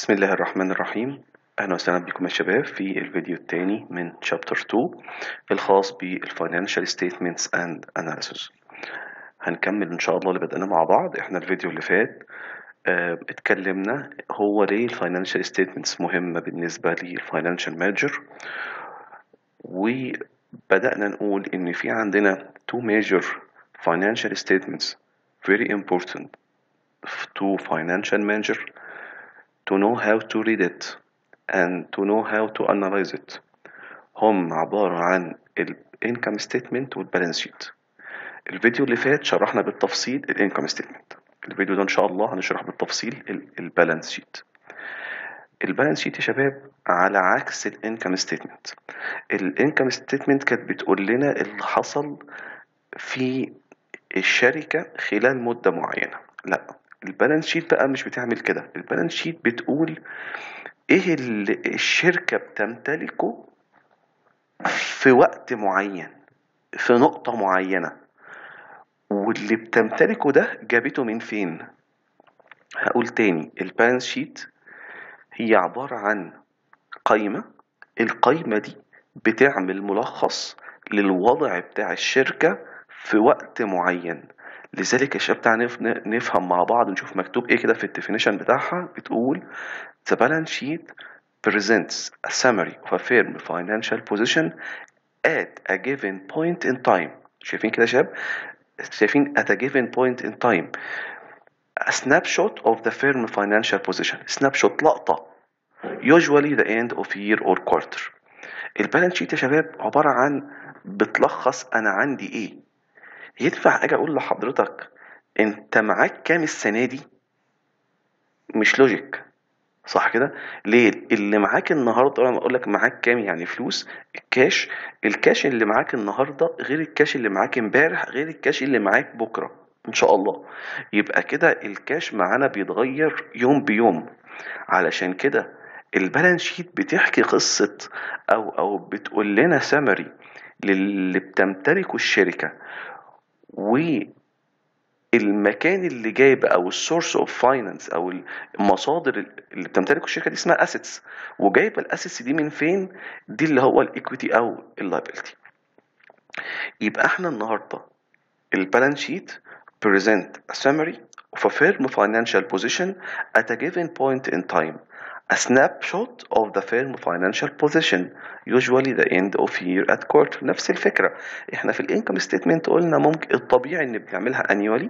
بسم الله الرحمن الرحيم أهلا وسهلا بكم يا شباب في الفيديو الثاني من شابتر 2 الخاص بالفاينانشال ستيتمنتس اند اناليسيس هنكمل إن شاء الله اللي بدأنا مع بعض إحنا الفيديو اللي فات اه اتكلمنا هو ليه الفاينانشال ستيتمنتس مهمة بالنسبة للفاينانشال مانجر وبدأنا نقول إن في عندنا two major financial statements very important to financial manager to know how to read it and to know how to analyze it هم عبارة عن ال income statement وال balance sheet الفيديو اللي فات شرحنا بالتفصيل ال income statement الفيديو ده إن شاء الله هنشرح بالتفصيل ال balance sheet البالانس شيت يا شباب على عكس الانكم ستيتمنت الانكم ستيتمنت كانت بتقول لنا اللي حصل في الشركة خلال مدة معينة لا البالانس شيت بقى مش بتعمل كده البالانس شيت بتقول ايه اللي الشركة بتمتلكه في وقت معين في نقطة معينة واللي بتمتلكه ده جابته من فين هقول تاني البالانس شيت هي عبارة عن قائمة القائمة دي بتعمل ملخص للوضع بتاع الشركة في وقت معين لذلك يا شباب تعالى نفهم مع بعض نشوف مكتوب ايه كده في الديفينيشن بتاعها بتقول the balance sheet presents a summary of a firm financial position at a given point in time شايفين كده يا شباب شايفين at a given point in time a snapshot of the firm financial position snapshot لقطة usually the end of year or quarter البالانس شيت يا شباب عبارة عن بتلخص أنا عندي إيه ينفع أجي أقول لحضرتك أنت معاك كام السنة دي مش لوجيك صح كده ليه اللي معاك النهارده لما اقول لك معاك كام يعني فلوس الكاش الكاش اللي معاك النهارده غير الكاش اللي معاك امبارح غير الكاش اللي معاك بكره ان شاء الله يبقى كده الكاش معانا بيتغير يوم بيوم علشان كده البالانس شيت بتحكي قصة او او بتقول لنا سمري للي بتمتلكه الشركة والمكان اللي جايب او السورس اوف فاينانس او المصادر اللي بتمتلكه الشركة دي اسمها اسيتس وجايبه الاسيتس دي من فين دي اللي هو الايكويتي او اللايبيلتي يبقى احنا النهارده البالانس شيت present a summary of a firm financial position at a given point in time, a snapshot of the firm financial position, usually the end of year at quarter. نفس الفكرة احنا في الانكم ستيتمنت قلنا ممكن الطبيعي ان بنعملها annually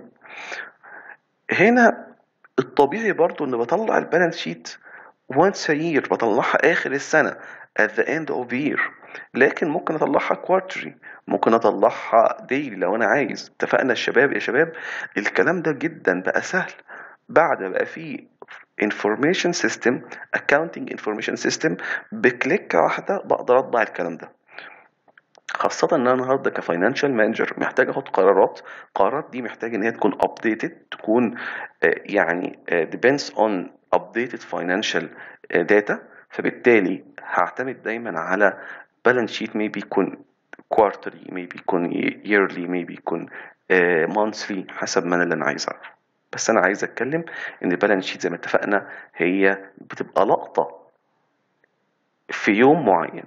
هنا الطبيعي برضو ان بطلع البالانس شيت once a year بطلعها اخر السنة at the end of year لكن ممكن اطلعها quarterly ممكن اطلعها daily لو انا عايز اتفقنا الشباب يا شباب الكلام ده جدا بقى سهل بعد بقى فيه information system accounting information system بكليكة واحدة بقدر اطبع الكلام ده خاصة ان انا النهارده كفاينانشال مانجر محتاج اخد قرارات القرارات دي محتاج ان هي تكون updated تكون يعني depends on updated financial data فبالتالي هعتمد دايما على بالانس شيت maybe يكون quarterly maybe يكون yearly maybe يكون uh, monthly حسب ما انا اللي انا عايز اعرفه بس انا عايز اتكلم ان البالانس شيت زي ما اتفقنا هي بتبقى لقطة في يوم معين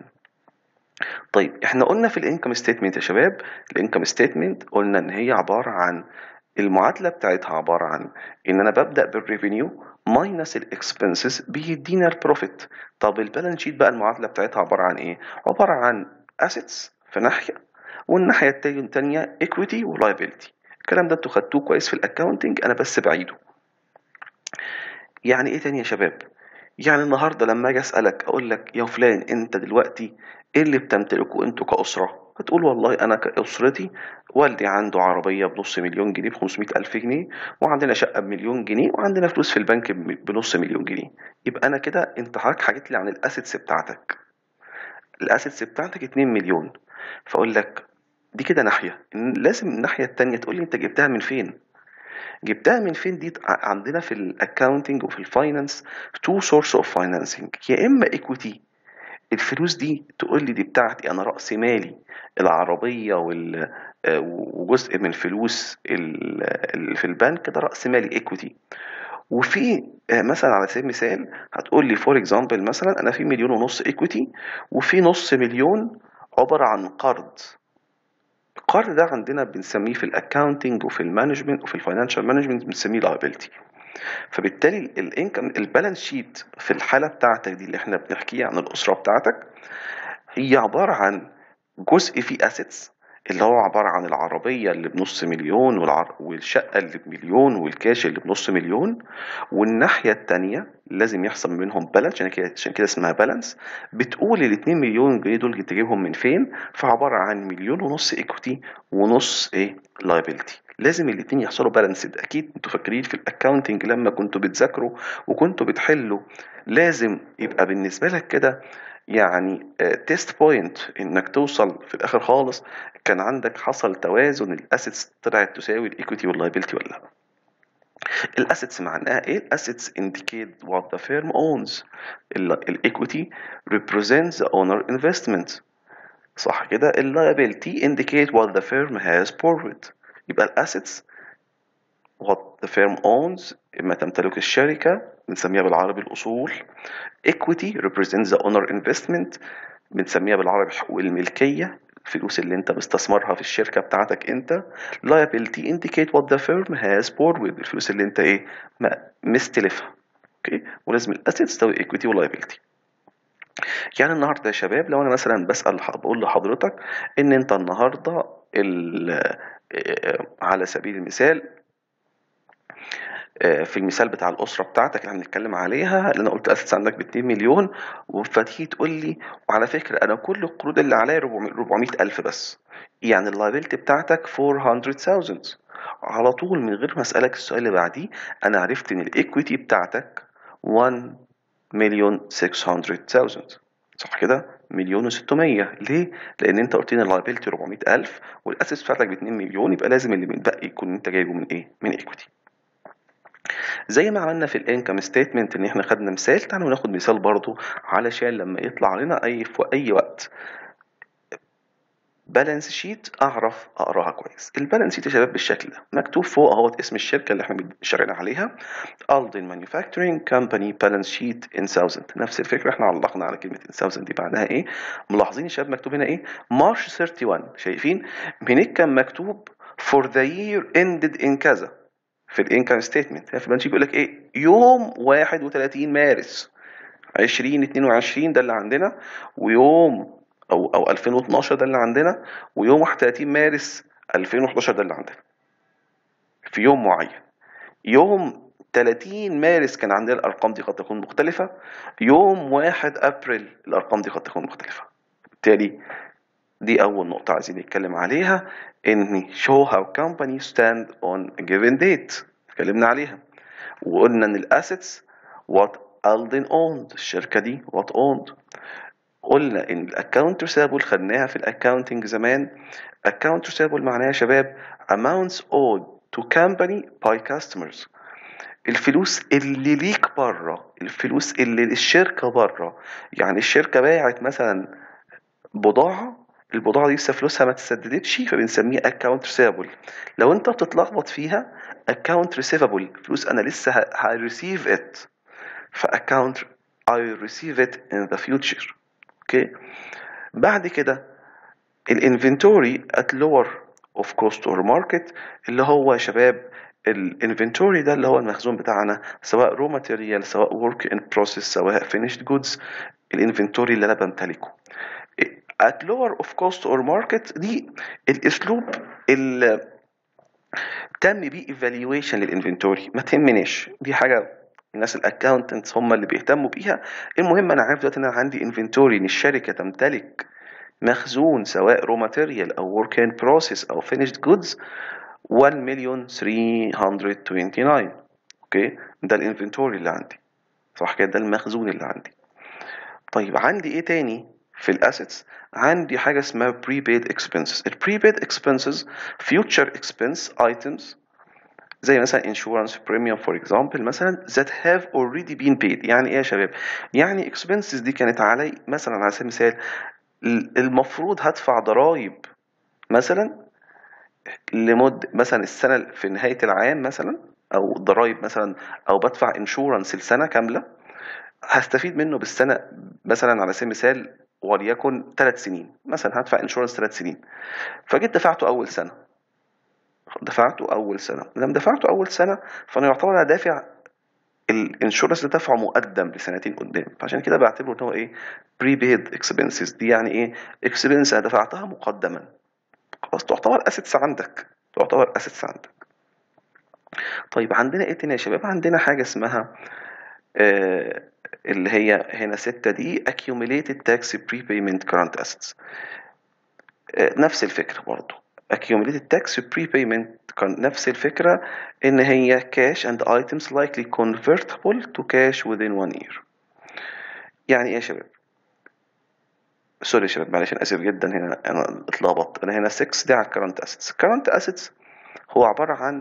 طيب احنا قلنا في الانكم ستيتمنت يا شباب الانكم ستيتمنت قلنا ان هي عبارة عن المعادلة بتاعتها عبارة عن ان انا ببدأ بالريفينيو ماينس الاكسبنسز بيدينا البروفيت طب البالانس شيت بقى المعادلة بتاعتها عبارة عن ايه عبارة عن assets في ناحية والناحية التانية equity و liability الكلام ده انتوا خدتوه كويس في الاكاونتنج انا بس بعيده يعني ايه تاني يا شباب يعني النهاردة لما اجي اسألك اقول لك يا فلان انت دلوقتي ايه اللي بتمتلكه انتوا كأسرة هتقول والله انا كأسرتي والدي عنده عربية بنص مليون جنيه بخمسمائة ألف جنيه وعندنا شقة بمليون جنيه وعندنا فلوس في البنك بنص مليون جنيه يبقى انا كده انت حضرتك حكيت لي عن الاسيتس بتاعتك الاسيتس بتاعتك 2 مليون فاقول لك دي كده ناحيه لازم الناحيه التانية تقول لي انت جبتها من فين جبتها من فين دي عندنا في الاكاونتنج وفي الفاينانس تو سورس اوف فاينانسنج يا اما ايكويتي الفلوس دي تقول لي دي بتاعتي انا راس مالي العربيه وال وجزء من فلوس اللي في البنك ده راس مالي ايكويتي وفي آه، مثلا على سبيل المثال هتقول لي فور اكزامبل مثلا انا في مليون ونص ايكويتي وفي نص مليون عباره عن قرض القرض ده عندنا بنسميه في الاكاونتنج وفي المانجمنت وفي الفاينانشال مانجمنت بنسميه liability فبالتالي الانكم البالانس شيت في الحاله بتاعتك دي اللي احنا بنحكيها عن الاسره بتاعتك هي عباره عن جزء فيه اسيتس اللي هو عبارة عن العربية اللي بنص مليون والعر... والشقة اللي بمليون والكاش اللي بنص مليون والناحية التانية لازم يحصل منهم بالانس عشان كده عشان كده اسمها بالانس بتقول ال 2 مليون جنيه دول تجيبهم من فين فعبارة عن مليون ونص ايكوتي ونص ايه لايبيلتي لازم الاتنين يحصلوا بالانسد اكيد انتوا فاكرين في الاكاونتنج لما كنتوا بتذاكروا وكنتوا بتحلوا لازم يبقى بالنسبة لك كده يعني تيست بوينت انك توصل في الاخر خالص كان عندك حصل توازن الاسيتس طلعت تساوي الايكويتي واللايبيلتي ولا لا الاسيتس معناها ايه الاسيتس indicate what the firm owns الايكويتي represents the owner investment صح كده اللايبيلتي indicate what the firm has borrowed يبقى الاسيتس what the firm owns ما تمتلك الشركة بنسميها بالعربي الأصول equity represents the owner investment بنسميها بالعربي حقوق الملكية الفلوس اللي انت مستثمرها في الشركة بتاعتك انت liability indicate what the firm has borrowed الفلوس اللي انت ايه مستلفها اوكي ولازم الاسيتس تساوي equity و liability يعني النهارده يا شباب لو انا مثلا بسال بقول لحضرتك ان انت النهارده على سبيل المثال في المثال بتاع الاسره بتاعتك اللي هنتكلم عليها اللي انا قلت اسس عندك ب 2 مليون فتيجي تقول لي وعلى فكره انا كل القروض اللي عليا 400 الف بس يعني اللايبيلتي بتاعتك 400000 على طول من غير ما اسالك السؤال اللي بعديه انا عرفت ان الايكويتي بتاعتك 1 مليون 600000 صح كده مليون و600 ليه؟ لأن أنت قلت لي اللايبيلتي 400000 والأسس بتاعتك ب 2 مليون يبقى لازم اللي متبقي يكون أنت جايبه من إيه؟ من ايكويتي. زي ما عملنا في الانكم ستيتمنت ان احنا خدنا مثال تعالوا ناخد مثال برضو علشان لما يطلع لنا اي في اي وقت بالانس شيت اعرف اقراها كويس البالانس شيت يا شباب بالشكل ده مكتوب فوق اهوت اسم الشركه اللي احنا شغالين عليها الدن مانيفاكتورينج كامباني بالانس شيت ان 1000 نفس الفكره احنا علقنا على كلمه ان 1000 دي بعدها ايه ملاحظين يا شباب مكتوب هنا ايه مارش 31 شايفين هناك كان مكتوب for the year ended in كذا في الانكم ستيتمنت في البالانس شيت بيقول لك ايه يوم 31 مارس 2022 ده اللي عندنا ويوم او او 2012 ده اللي عندنا ويوم 31 مارس 2011 ده اللي عندنا في يوم معين يوم 30 مارس كان عندنا الارقام دي قد تكون مختلفه يوم 1 ابريل الارقام دي قد تكون مختلفه بالتالي دي اول نقطه عايزين نتكلم عليها ان show how companies stand on a given date اتكلمنا عليها وقلنا ان الاسيتس what Alden owned الشركه دي what owned قلنا ان الاكونت ريسيبل خدناها في الاكاونتنج زمان اكونت ريسيبل معناها يا شباب amounts owed to company by customers الفلوس اللي ليك بره الفلوس اللي للشركة بره يعني الشركة باعت مثلا بضاعة البضاعة دي لسه فلوسها ما تسددتش فبنسميه account receivable لو انت بتتلخبط فيها account receivable فلوس انا لسه ه receive it فaccount I receive it in the future اوكي بعد كده الانفنتوري at lower of cost or market اللي هو يا شباب الانفنتوري ده اللي هو المخزون بتاعنا سواء رو ماتيريال سواء ورك ان بروسيس سواء finished جودز الانفنتوري اللي انا بمتلكه at lower of cost or market دي الاسلوب اللي تم بيه evaluation للانفنتوري ما تهمناش دي حاجه الناس الاكاونتنتس هم اللي بيهتموا بيها المهم انا عارف دلوقتي ان انا عندي انفنتوري ان الشركه تمتلك مخزون سواء رو ماتيريال او ورك ان بروسيس او finished جودز 1 مليون 329 اوكي ده الانفنتوري اللي عندي صح كده ده المخزون اللي عندي طيب عندي ايه تاني في الاسيتس عندي حاجه اسمها prepaid expenses البريبيد expenses future expense items زي مثلا insurance premium for example مثلا that have already been paid يعني ايه يا شباب يعني expenses دي كانت علي مثلا على سبيل المثال المفروض هدفع ضرائب مثلا لمدة مثلا السنة في نهاية العام مثلا او ضرايب مثلا او بدفع انشورنس لسنه كامله هستفيد منه بالسنه مثلا على سبيل المثال وليكن ثلاث سنين مثلا هدفع انشورنس ثلاث سنين فجيت دفعته اول سنه دفعته اول سنه لما دفعته اول سنه فانا يعتبر انا دافع الانشورنس اللي دفعه مقدم لسنتين قدام فعشان كده بعتبره ان هو ايه بريبيد اكسبنسز دي يعني ايه اكسبنس انا دفعتها مقدما خلاص تعتبر اسيتس عندك تعتبر اسيتس عندك طيب عندنا ايه تاني يا شباب عندنا حاجه اسمها آه اللي هي هنا ستة دي accumulated tax prepayment current assets آه نفس الفكرة برضو accumulated tax prepayment كان نفس الفكرة إن هي cash and items likely convertible to cash within one year يعني إيه يا شباب؟ سوري يا شباب معلش أنا آسف جدا هنا أنا اتلخبطت أنا هنا 6 دي على current assets current assets هو عبارة عن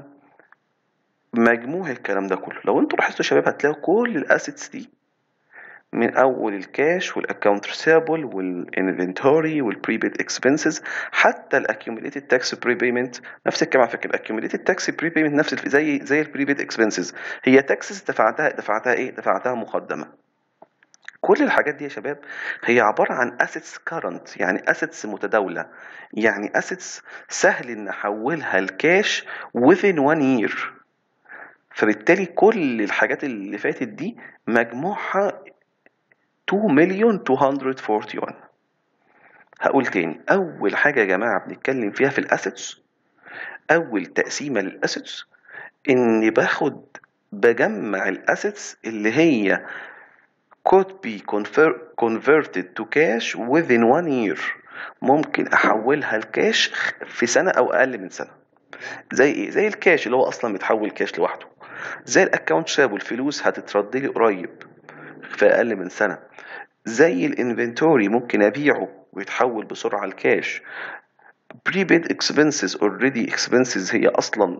مجموع الكلام ده كله لو انتوا لاحظتوا يا شباب هتلاقوا كل الاسيتس دي من اول الكاش والاكونت ريسيبل والانفنتوري والبريبيد اكسبنسز حتى الاكيوميليتد تاكس بريبيمنت نفس الكلام على فكره الاكيوميليتد تاكس بريبيمنت نفس الف... زي زي البريبيد اكسبنسز هي تاكسز دفعتها دفعتها ايه دفعتها مقدمه كل الحاجات دي يا شباب هي عبارة عن assets current يعني assets متداولة يعني assets سهل ان احولها لكاش within one year فبالتالي كل الحاجات اللي فاتت دي مجموعها 2 مليون 241 هقول تاني اول حاجه يا جماعه بنتكلم فيها في الاسيتس اول تقسيمه للاسيتس اني باخد بجمع الاسيتس اللي هي could be converted to cash within one year ممكن احولها لكاش في سنه او اقل من سنه زي ايه زي الكاش اللي هو اصلا متحول كاش لوحده زي الاكونت شاب الفلوس هتترد لي قريب في اقل من سنه زي الانفنتوري ممكن ابيعه ويتحول بسرعه لكاش prepaid expenses already expenses هي اصلا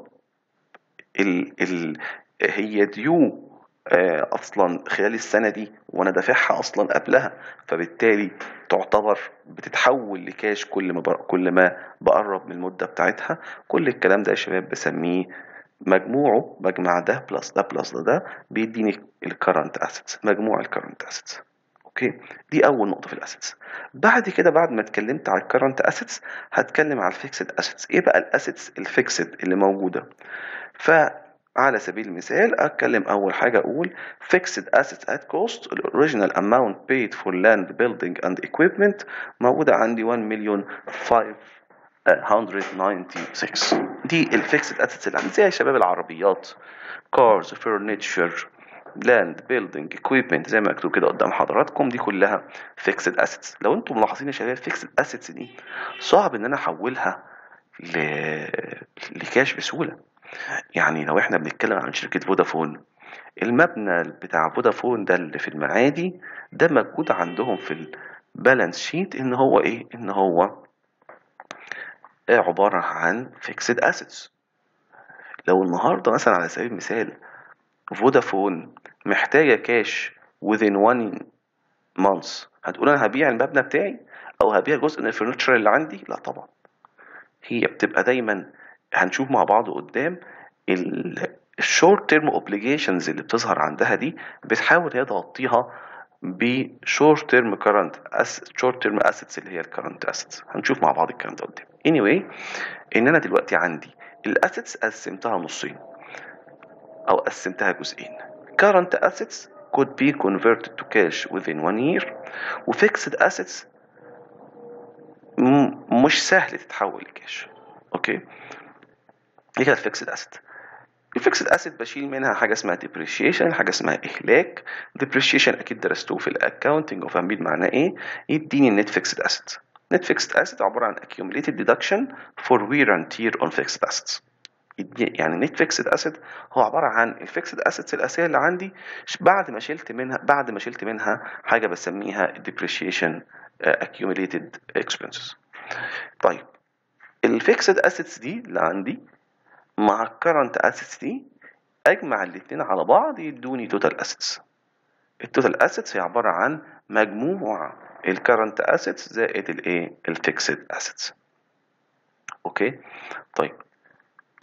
ال ال هي ديو اصلا خلال السنه دي وانا دافعها اصلا قبلها فبالتالي تعتبر بتتحول لكاش كل ما كل ما بقرب من المده بتاعتها كل الكلام ده يا شباب بسميه مجموعه بجمع ده بلس ده بلس ده ده بيديني الكرنت اسيتس مجموع الكرنت اسيتس اوكي دي اول نقطه في الاسيتس بعد كده بعد ما اتكلمت على الكرنت اسيتس هتكلم على الفيكسد اسيتس ايه بقى الاسيتس الفيكسد اللي موجوده فعلى سبيل المثال اتكلم اول حاجه اقول fixed assets at cost original amount paid for land building and equipment موجوده عندي 1 مليون 5 196 دي الفيكسد اسيتس اللي عندي زي شباب العربيات كارز فurniture لاند بيلدينج equipment زي ما مكتوب كده قدام حضراتكم دي كلها فيكسد اسيتس لو انتم ملاحظين يا شباب فيكسد اسيتس دي صعب ان انا احولها ل... لكاش بسهوله يعني لو احنا بنتكلم عن شركه فودافون المبنى بتاع فودافون ده اللي في المعادي ده موجود عندهم في البالانس شيت ان هو ايه ان هو عبارة عن fixed assets لو النهاردة مثلا على سبيل المثال فودافون محتاجة كاش within one month هتقول أنا هبيع المبنى بتاعي أو هبيع جزء من الفرنتشر اللي عندي لا طبعا هي بتبقى دايما هنشوف مع بعض قدام الشورت تيرم اوبليجيشنز اللي بتظهر عندها دي بتحاول هي تغطيها بشورت تيرم كرنت شورت تيرم اسيتس اللي هي الكرنت اسيتس هنشوف مع بعض الكلام ده قدام anyway ان انا دلوقتي عندي الاسيتس قسمتها نصين او قسمتها جزئين current assets could be converted to cash within one year و fixed assets مش سهل تتحول لكاش اوكي دي كانت fixed asset الفيكسد اسيت بشيل منها حاجه اسمها depreciation حاجه اسمها اهلاك depreciation اكيد درستوه في الاكونتنج وفاهمين معناه ايه يديني النت فيكسد اسيت net fixed asset عباره عن accumulated deduction for wear and tear on fixed assets يعني net fixed asset هو عباره عن الفيكسد assets الاساسيه اللي عندي بعد ما شلت منها بعد ما شلت منها حاجه بسميها depreciation accumulated expenses طيب الفيكسد assets دي اللي عندي مع الكرنت اسيتس دي اجمع الاثنين على بعض يدوني توتال اسيتس التوتال اسيتس هي عباره عن مجموع الكرنت اسيتس زائد الايه الفيكسد اسيتس اوكي طيب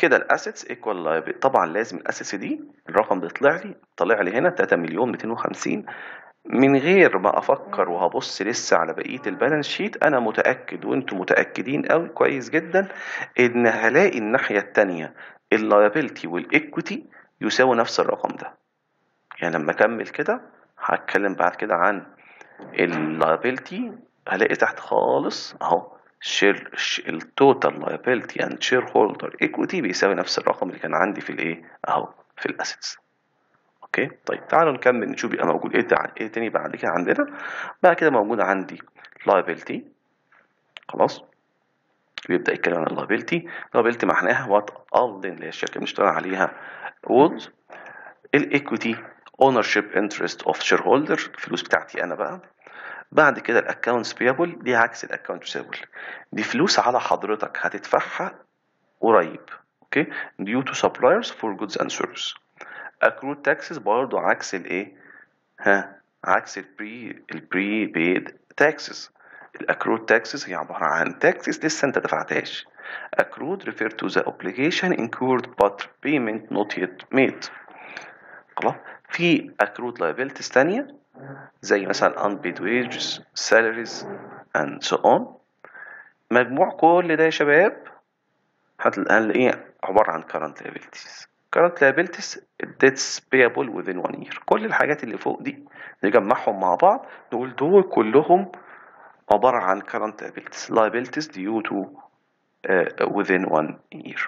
كده الاسيتس ايكوال طبعا لازم الاسيتس دي الرقم ده يطلع لي طلع لي هنا 3 مليون 250 من غير ما افكر وهبص لسه على بقيه البالانس شيت انا متاكد وانتم متاكدين قوي كويس جدا ان هلاقي الناحيه الثانيه اللايبيلتي والايكويتي يساوي نفس الرقم ده يعني لما اكمل كده هتكلم بعد كده عن اللايبيلتي هلاقي تحت خالص اهو شير التوتال لايبيلتي اند شير هولدر ايكويتي بيساوي نفس الرقم اللي كان عندي في الايه اهو في الاسيتس اوكي طيب تعالوا نكمل نشوف بقى موجود ايه تع- ايه تاني بعد كده عندنا بعد كده موجود عندي liability خلاص بيبدأ يتكلم عن liability liability معناها وات all اللي هي الشركة بنشتغل عليها would الايكويتي ownership interest of shareholder الفلوس بتاعتي انا بقى بعد كده الاكونتس بيبل دي عكس الاكونت ريسيبل دي فلوس على حضرتك هتدفعها قريب اوكي due to suppliers for goods and service accrued taxes برضو عكس الايه ها عكس البري البري بيد taxes الاكرود taxes هي عبارة عن taxes لسه انت دفعتهاش accrued refer to the obligation incurred but payment not yet made خلاص في accrued liabilities تانية زي مثلا unpaid wages salaries and so on مجموع كل ده يا شباب هتلاقيه عبارة عن current liabilities current liabilities debts payable within one year كل الحاجات اللي فوق دي نجمعهم مع بعض نقول دول كلهم عبارة عن current liabilities liabilities due to uh, within one year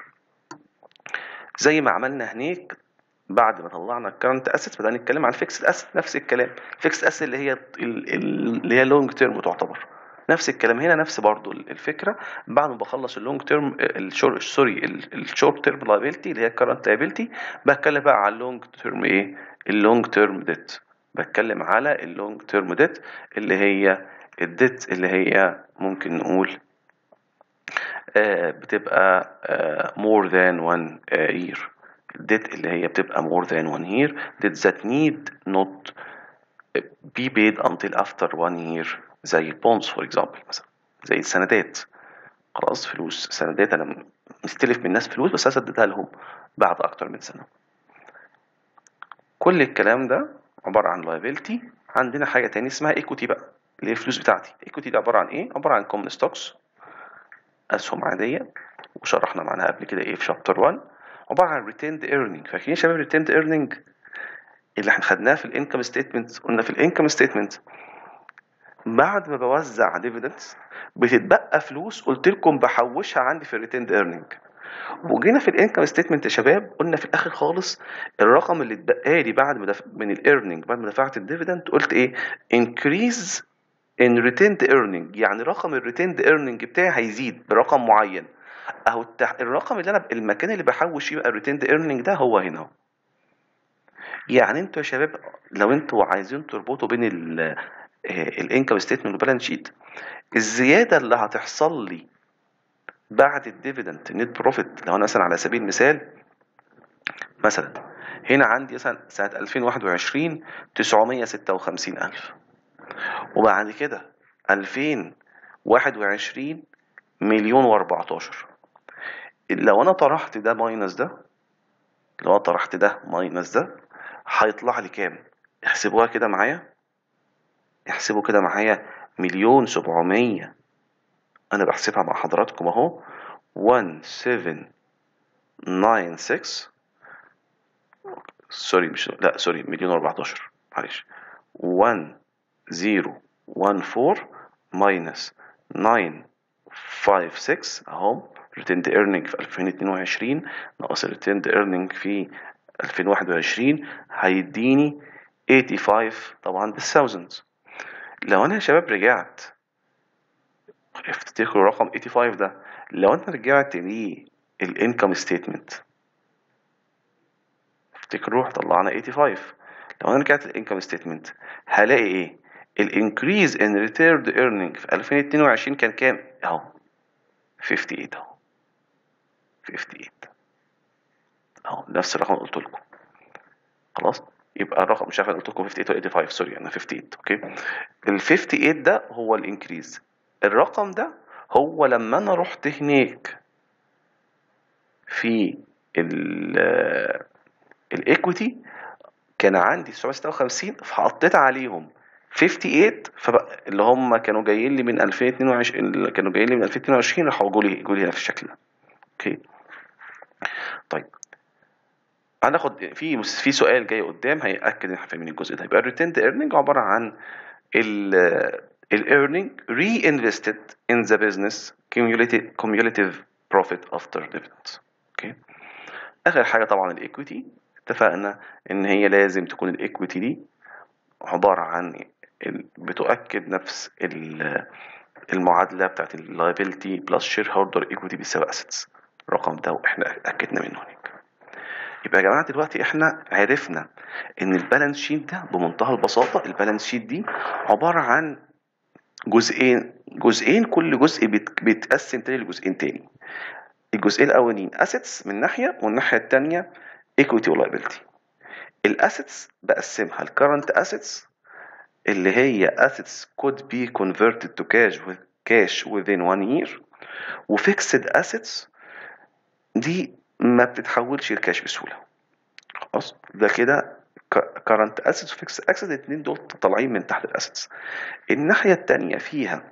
زي ما عملنا هناك بعد ما طلعنا الكرنت اسيت بدأنا نتكلم عن فيكسد اسيت نفس الكلام فيكسد اسيت اللي هي ال- ال- اللي هي لونج تيرم تعتبر نفس الكلام هنا نفس برضو الفكره بعد ما بخلص اللونج تيرم سوري الشورت تيرم لايبيلتي اللي هي الكرنت لايبيلتي بتكلم بقى على اللونج تيرم ايه اللونج تيرم ديت بتكلم على اللونج تيرم ديت اللي هي الديت اللي هي ممكن نقول آه، بتبقى آه، more than one آه، year الديت اللي هي بتبقى more than one year debt that need not be paid until after one year زي bonds for example مثلا زي السندات خلاص فلوس سندات انا مستلف من الناس فلوس بس هسددها لهم بعد اكتر من سنه كل الكلام ده عباره عن liability عندنا حاجه تاني اسمها equity بقى اللي هي الفلوس بتاعتي equity ده عباره عن ايه عباره عن common stocks اسهم عاديه وشرحنا معناها قبل كده ايه في شابتر 1 عباره عن retained earning فاكرين يا شباب retained earning اللي احنا خدناه في الانكم ستيتمنت قلنا في الانكم ستيتمنت بعد ما بوزع ديفيدندز بتتبقى فلوس قلت لكم بحوشها عندي في الريتيند ايرنينج وجينا في الانكم ستيتمنت يا شباب قلنا في الاخر خالص الرقم اللي اتبقى لي بعد ما دف... من الايرنينج بعد ما دفعت الديفيدند قلت ايه increase in retained earning يعني رقم الريتيند earning بتاعي هيزيد برقم معين اهو التح... الرقم اللي انا المكان اللي بحوش فيه بقى الريتيند earning ده هو هنا اهو يعني انتوا يا شباب لو انتوا عايزين تربطوا بين الانكم ستيتمنت والبالانس شيت الزياده اللي هتحصل لي بعد الديفيدند نت بروفيت لو انا مثلا على سبيل المثال مثلا هنا عندي مثلا سنه 2021 956 الف وبعد كده 2021 مليون و14 لو انا طرحت ده ماينس ده لو انا طرحت ده ماينس ده هيطلع لي كام احسبوها كده معايا احسبوا كده معايا مليون سبعمية انا بحسبها مع حضراتكم اهو 1796 سوري مش لا سوري مليون واربعتاشر معلش 1014 ماينس 956 اهو ريتيند ايرنينج في 2022 ناقص الريتيند ايرنينج في 2021 هيديني 85 طبعا بالثاوزندز لو انا يا شباب رجعت افتكروا رقم 85 ده لو انا رجعت للانكم ستيتمنت افتكروا طلعنا 85 لو انا رجعت للانكم ستيتمنت هلاقي ايه الانكريز ان ريتيرد ايرنينج في 2022 كان كام اهو 58 اهو 58 اهو نفس الرقم اللي قلت لكم خلاص يبقى الرقم مش عارف انا قلت لكم 58 ولا 85 سوري انا 58 اوكي ال 58 ده هو الانكريز الرقم ده هو لما انا رحت هناك في الايكويتي كان عندي 956 فحطيت عليهم 58 فبقى اللي هم كانوا جايين لي من 2022 اللي كانوا جايين لي من 2022 راحوا جوا لي جوا لي هنا في الشكل ده اوكي طيب هناخد في في سؤال جاي قدام هيأكد ان احنا فاهمين الجزء ده يبقى الريتيند ايرنينج عباره عن ال الايرنينج reinvested in the business cumulative cumulative profit after dividends اوكي اخر حاجه طبعا الايكويتي اتفقنا ان هي لازم تكون الايكويتي دي عباره عن بتؤكد نفس المعادله بتاعت اللايبيلتي بلس شير هولدر ايكويتي بيساوي اسيتس الرقم ده واحنا اكدنا منه هناك يبقى يا جماعه دلوقتي احنا عرفنا ان البالانس شيت ده بمنتهى البساطه البالانس شيت دي عباره عن جزئين جزئين كل جزء بيتقسم تاني لجزئين تاني الجزئين الاولانيين اسيتس من ناحيه والناحيه الثانيه ايكويتي ولايبيلتي الاسيتس بقسمها الكرنت اسيتس اللي هي assets could be converted to cash with cash within one year وفيكسد assets دي ما بتتحولش لكاش بسهولة خلاص ده كده current assets و fixed assets الاتنين دول طالعين من تحت الاسيتس الناحية التانية فيها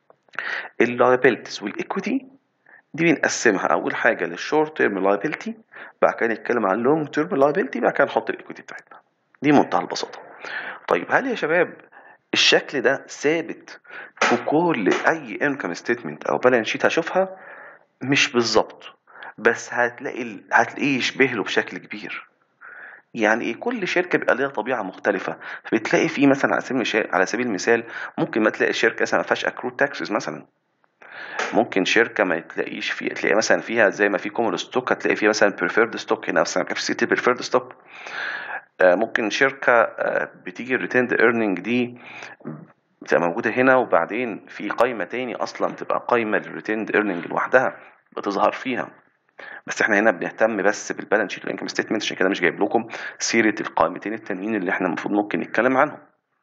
liabilities والايكويتي دي بنقسمها اول حاجة للشورت تيرم liability بعد كده نتكلم عن لونج تيرم liability بعد كده نحط الايكويتي بتاعتنا دي منتهى البساطة طيب هل يا شباب الشكل ده ثابت في كل اي انكم ستيتمنت او بالانس شيت هشوفها مش بالظبط بس هتلاقي هتلاقيه يشبه له بشكل كبير يعني ايه كل شركه بيبقى ليها طبيعه مختلفه فبتلاقي في مثلا على سبيل المثال على سبيل المثال ممكن ما تلاقي شركه مثلا ما فيهاش اكرو تاكسز مثلا ممكن شركه ما تلاقيش فيها تلاقي مثلا فيها زي ما في كومون ستوك هتلاقي فيها مثلا بريفيرد ستوك هنا مثلا في سيتي بريفيرد ستوك ممكن شركة بتيجي الريتيند ايرنينج دي بتبقى موجودة هنا وبعدين في قايمة تاني أصلا تبقى قايمة للريتيند ايرنينج لوحدها بتظهر فيها بس احنا هنا بنهتم بس بالبالانس شيت والانكم ستيتمنت عشان كده مش جايب لكم سيرة القائمتين التانيين اللي احنا المفروض ممكن نتكلم عنهم.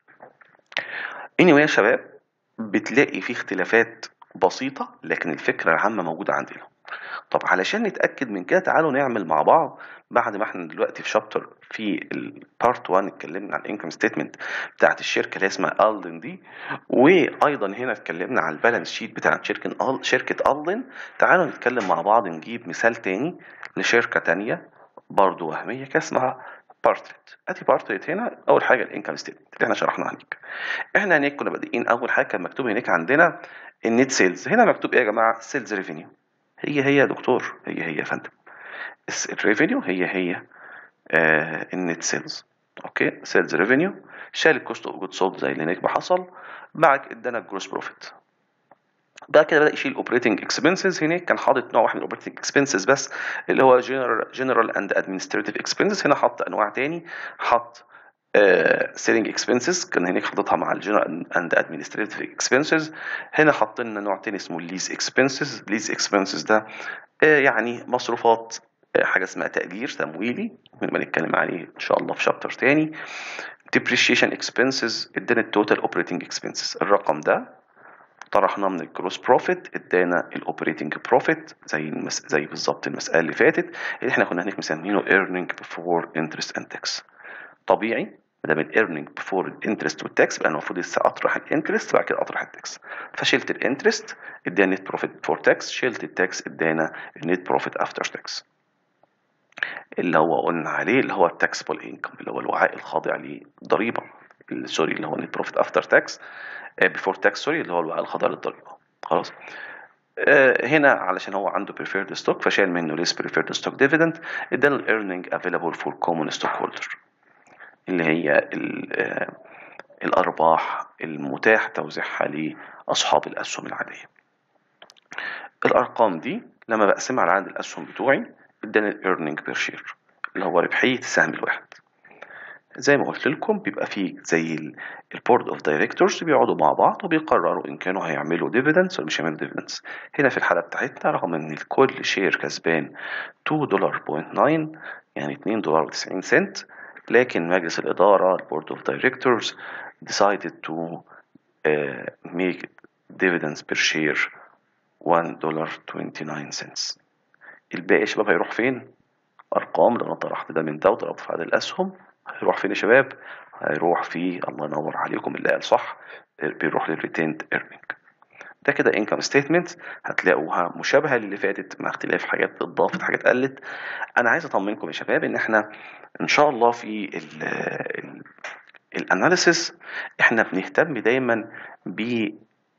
anyway يا شباب بتلاقي في اختلافات بسيطة لكن الفكرة العامة موجودة عندنا. طب علشان نتأكد من كده تعالوا نعمل مع بعض بعد ما احنا دلوقتي في شابتر في البارت 1 اتكلمنا عن الانكم ستيتمنت بتاعت الشركه اللي اسمها الدن دي وايضا هنا اتكلمنا عن البالانس شيت بتاعت شركه شركه الدن تعالوا نتكلم مع بعض نجيب مثال تاني لشركه تانية برضو وهميه كان اسمها بارتريت ادي بارتريت هنا اول حاجه الانكم ستيتمنت اللي احنا شرحناها هناك احنا هناك كنا بادئين اول حاجه كان مكتوب هناك عندنا النت سيلز هنا مكتوب ايه يا جماعه سيلز ريفينيو هي هي يا دكتور هي هي يا فندم الريفينيو هي هي آه النت سيلز اوكي سيلز ريفينيو شال الكوست اوف جود سولد زي اللي هناك ما حصل بعد ادانا الجروس بروفيت بعد كده بدا يشيل اوبريتنج اكسبنسز هناك كان حاطط نوع واحد من الاوبريتنج اكسبنسز بس اللي هو جنرال اند ادمنستريتيف اكسبنسز هنا حط انواع تاني حط سيلينج uh, اكسبنسز كان هناك حاططها مع الجنرال اند ادمنستريتيف اكسبنسز هنا حاط لنا نوع تاني اسمه الليز اكسبنسز الليز اكسبنسز ده uh, يعني مصروفات uh, حاجه اسمها تقدير تمويلي بنبقى نتكلم عليه ان شاء الله في شابتر تاني depreciation expenses ادانا التوتال اوبريتنج اكسبنسز الرقم ده طرحناه من الجروس بروفيت ادانا الاوبريتنج بروفيت زي المس... زي بالظبط المساله اللي فاتت اللي احنا كنا هناك مسمينه earning before interest and tax طبيعي ما دام الايرنينج بفور الانترست والتاكس يبقى انا المفروض لسه اطرح الانترست بعد كده اطرح التاكس فشلت الانترست اداني نت بروفيت فور تاكس شلت التاكس ادانا النت بروفيت افتر تاكس اللي هو قلنا عليه اللي هو التاكسبل انكم اللي هو الوعاء الخاضع للضريبه سوري اللي هو نت بروفيت افتر تاكس بيفور تاكس سوري اللي هو الوعاء الخاضع للضريبه خلاص آه هنا علشان هو عنده preferred stock فشال منه less preferred stock dividend ادانا earning available for common stockholder اللي هي الأرباح المتاح توزيعها لأصحاب الأسهم العادية الأرقام دي لما بقسمها على عدد الأسهم بتوعي اداني الإيرنينج بير شير اللي هو ربحية السهم الواحد زي ما قلت لكم بيبقى فيه زي البورد اوف دايركتورز بيقعدوا مع بعض وبيقرروا ان كانوا هيعملوا ديفيدنس ولا مش هيعملوا ديفيدنس هنا في الحاله بتاعتنا رغم ان الكل شير كسبان 2 دولار بوينت 9 يعني 2 دولار و90 سنت لكن مجلس الإدارة البورد اوف دايركتورز decided to uh, make dividends per share 1 dollar 29 cents الباقي يا شباب هيروح فين ارقام لو انا طرحت ده من ده وضربت في عدد الاسهم هيروح فين يا شباب هيروح في الله ينور عليكم اللي قال صح بيروح للريتيند ايرنينج ده كده انكم ستيتمنت هتلاقوها مشابهه للي فاتت مع اختلاف حاجات اتضافت حاجات قلت انا عايز اطمنكم يا شباب ان احنا ان شاء الله في الاناليسيس احنا بنهتم دايما بال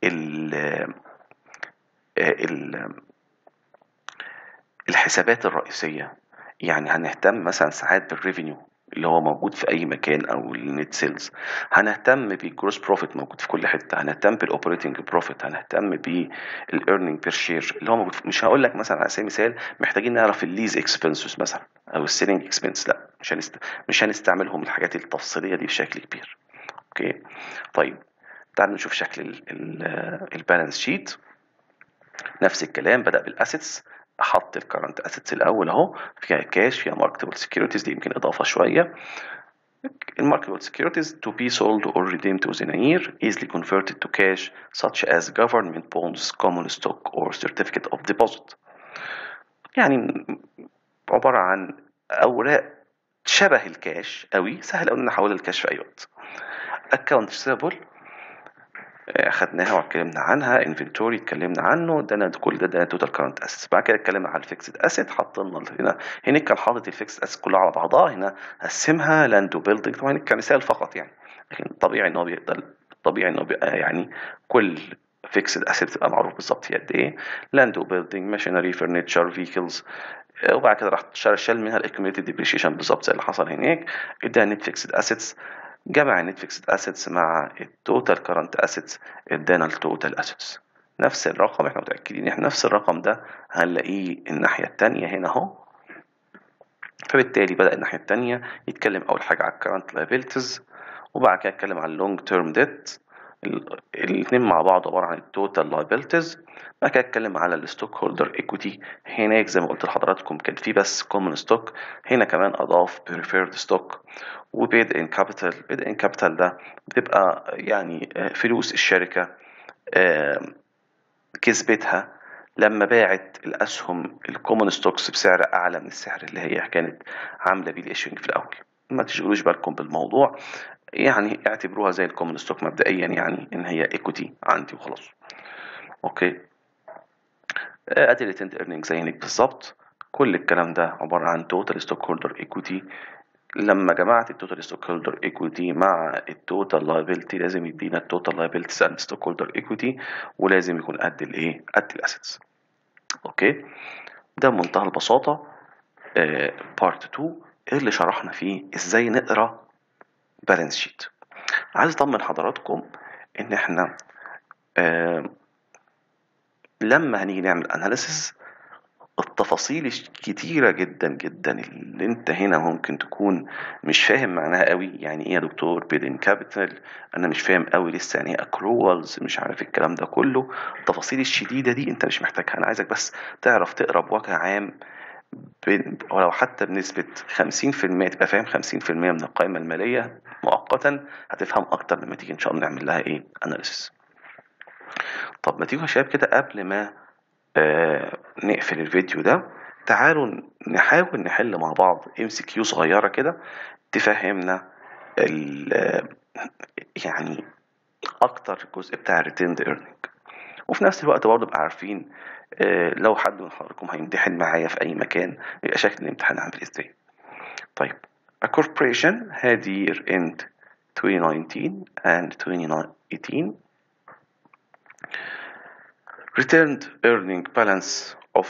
الحسابات الرئيسيه يعني هنهتم مثلا ساعات بالريفينيو اللي هو موجود في اي مكان او النت سيلز هنهتم بالجروس بروفيت موجود في كل حته هنهتم بالاوبريتنج بروفيت هنهتم بالايرنينج بير شير اللي هو موجود مش هقول لك مثلا على سبيل المثال محتاجين نعرف الليز اكسبنسز مثلا او السيلينج اكسبنس لا مش هنست... مش هنستعملهم الحاجات التفصيليه دي بشكل كبير اوكي طيب تعالوا نشوف شكل البالانس شيت نفس الكلام بدا بالاسيتس احط الكرنت اسيتس الاول اهو فيها كاش فيها ماركتبل سكيورتيز دي يمكن اضافه شويه الماركتبل securities to be sold or redeemed within a year easily converted to cash such as government bonds, common stock or certificate of deposit يعني عبارة عن أوراق شبه الكاش قوي سهل قوي ان احولها الكاش في اي وقت account receivable خدناها واتكلمنا عنها انفنتوري اتكلمنا عنه ده كل ده ده توتال كارنت اسيتس بعد كده اتكلمنا على الفيكسد اسيت حطينا هنا هنا كان حاطط الفيكسد اسيت كلها على بعضها هنا قسمها لاند وبيلدنج طبعا كمثال فقط يعني لكن طبيعي ان هو بيقدر طبيعي ان هو بيبقى يعني كل فيكسد اسيت تبقى معروف بالظبط هي قد ايه لاند وبيلدنج ماشينري فرنتشر فيكلز وبعد كده راح شال منها الاكيوميليتد ديبريشيشن بالظبط زي اللي حصل هناك اداها نت فيكسد اسيتس جمع النت فيكسد اسيتس مع التوتال كرنت اسيتس ادانا التوتال اسيتس نفس الرقم احنا متاكدين احنا نفس الرقم ده هنلاقيه الناحيه الثانيه هنا اهو فبالتالي بدا الناحيه الثانيه يتكلم اول حاجه على الكرنت لايبيلتيز وبعد كده يتكلم على اللونج تيرم ديت الاثنين مع بعض عباره عن التوتال لايبيلتيز بعد كده اتكلم على الستوك هولدر ايكويتي هناك زي ما قلت لحضراتكم كان في بس كومن ستوك هنا كمان اضاف بريفيرد ستوك وبيد ان كابيتال بيد ان كابيتال ده بتبقى يعني فلوس الشركه كسبتها لما باعت الاسهم الكومن ستوكس بسعر اعلى من السعر اللي هي كانت عامله بيه الايشنج في الاول ما تشغلوش بالكم بالموضوع يعني اعتبروها زي الكومن ستوك مبدئيا يعني ان هي ايكوتي عندي وخلاص اوكي ادي الريتنت ايرنينج زي هناك بالظبط كل الكلام ده عباره عن توتال ستوك هولدر ايكوتي لما جمعت التوتال ستوك هولدر ايكويتي مع التوتال لايبيلتي لازم يدينا التوتال لايبيلتيز اند ستوك هولدر ايكويتي ولازم يكون قد الايه قد الاسيتس اوكي ده بمنتهى البساطه بارت 2 اللي شرحنا فيه ازاي نقرا بالانس شيت عايز اطمن حضراتكم ان احنا آه لما هنيجي نعمل اناليسيس التفاصيل الكتيرة جدا جدا اللي انت هنا ممكن تكون مش فاهم معناها قوي يعني ايه يا دكتور بيدن كابيتال انا مش فاهم قوي لسه يعني ايه اكروالز مش عارف الكلام ده كله التفاصيل الشديدة دي انت مش محتاجها انا عايزك بس تعرف تقرا بوجه عام ولو حتى بنسبة 50% تبقى فاهم 50% من القائمة المالية مؤقتا هتفهم أكتر لما تيجي إن شاء الله نعمل لها إيه أناليسيس. طب ما تيجوا يا شباب كده قبل ما آه نقفل الفيديو ده تعالوا نحاول نحل مع بعض ام سي كيو صغيره كده تفهمنا يعني اكتر الجزء بتاع الريتيند ايرنينج وفي نفس الوقت برضه نبقى عارفين آه لو حد من حضراتكم هيمتحن معايا في اي مكان يبقى شكل الامتحان عامل ازاي طيب a corporation had year end 2019 and 2018 returned earning balance of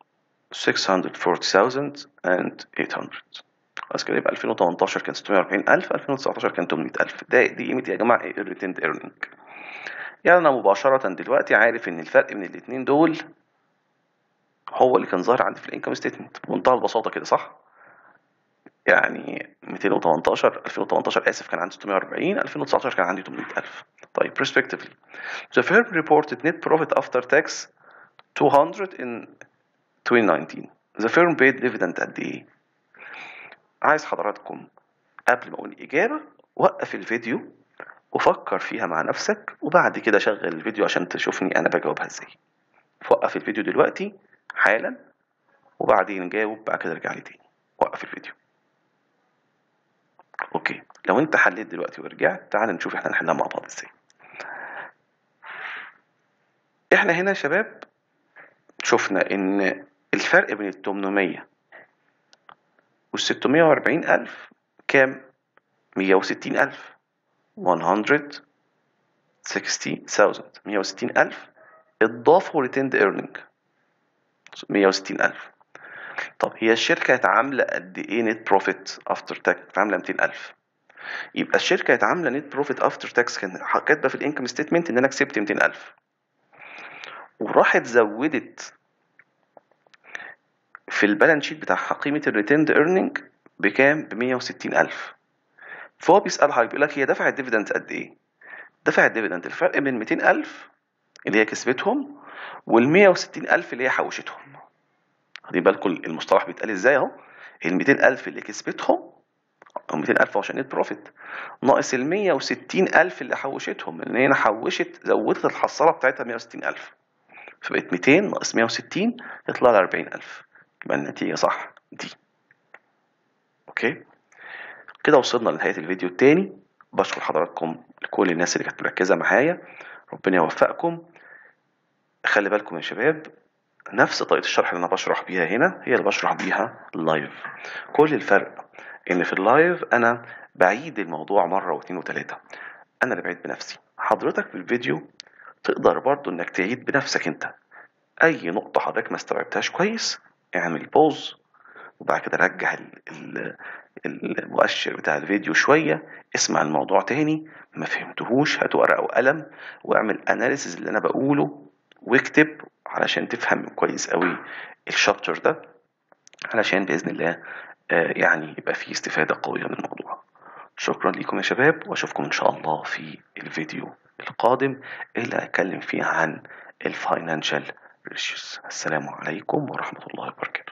640,800 خلاص كده يبقى 2018 كان 640,000 2019 كان 800,000 ده دي قيمة يا جماعة ايه الريتيند ايرنينج يعني أنا مباشرة دلوقتي عارف إن الفرق من الاتنين دول هو اللي كان ظاهر عندي في الانكم ستيتمنت بمنتهى البساطة كده صح؟ يعني 218 2018 اسف كان عندي 640 2019 كان عندي 800000 طيب respectively the firm reported net profit after tax 200 in 2019 the firm paid dividend قد ايه عايز حضراتكم قبل ما اقول الاجابه وقف الفيديو وفكر فيها مع نفسك وبعد كده شغل الفيديو عشان تشوفني انا بجاوبها ازاي فوقف الفيديو دلوقتي حالا وبعدين جاوب بعد كده ارجع لي تاني وقف الفيديو اوكي لو انت حليت دلوقتي ورجعت تعال نشوف احنا نحلها مع بعض ازاي احنا هنا يا شباب شفنا ان الفرق بين ال 800 وال 640 ألف كام؟ 160 ألف 160,000 160 ألف اتضافوا ريتيند ايرنينج 160 ألف طب هي الشركة كانت عاملة قد إيه نت بروفيت أفتر تاكس؟ عاملة 200 ألف يبقى الشركة كانت عاملة نت بروفيت أفتر تاكس كان كاتبة في الإنكم ستيتمنت إن أنا كسبت 200 ألف وراحت زودت في البالانس شيت بتاعها قيمة الريتيند ايرنينج بكام؟ ب 160 ألف فهو بيسأل حضرتك بيقول لك هي دفعت ديفيدند قد إيه؟ دفعت ديفيدند الفرق بين 200 ألف اللي هي كسبتهم وال 160 ألف اللي هي حوشتهم خدي بالكم المصطلح بيتقال ازاي اهو ال 200 ألف اللي كسبتهم أو 200 ألف عشان نت بروفيت ناقص ال 160 ألف اللي حوشتهم لأن هي حوشت زودت الحصالة بتاعتها 160 ألف فبقت 200 ناقص 160 يطلع لها 40 ألف يبقى النتيجة صح دي أوكي كده وصلنا لنهاية الفيديو التاني بشكر حضراتكم لكل الناس اللي كانت مركزة معايا ربنا يوفقكم خلي بالكم يا شباب نفس طريقة الشرح اللي أنا بشرح بيها هنا هي اللي بشرح بيها لايف كل الفرق إن في اللايف أنا بعيد الموضوع مرة واثنين وثلاثة أنا اللي بعيد بنفسي حضرتك في الفيديو تقدر برضو إنك تعيد بنفسك أنت أي نقطة حضرتك ما استوعبتهاش كويس اعمل بوز وبعد كده رجع المؤشر بتاع الفيديو شوية اسمع الموضوع تاني ما فهمتهوش هات ورقة وقلم واعمل اناليسز اللي انا بقوله واكتب علشان تفهم كويس قوي الشابتر ده علشان بإذن الله يعني يبقى فيه استفادة قوية من الموضوع شكرا لكم يا شباب واشوفكم ان شاء الله في الفيديو القادم اللي هتكلم فيه عن الفاينانشال ريشيوز السلام عليكم ورحمة الله وبركاته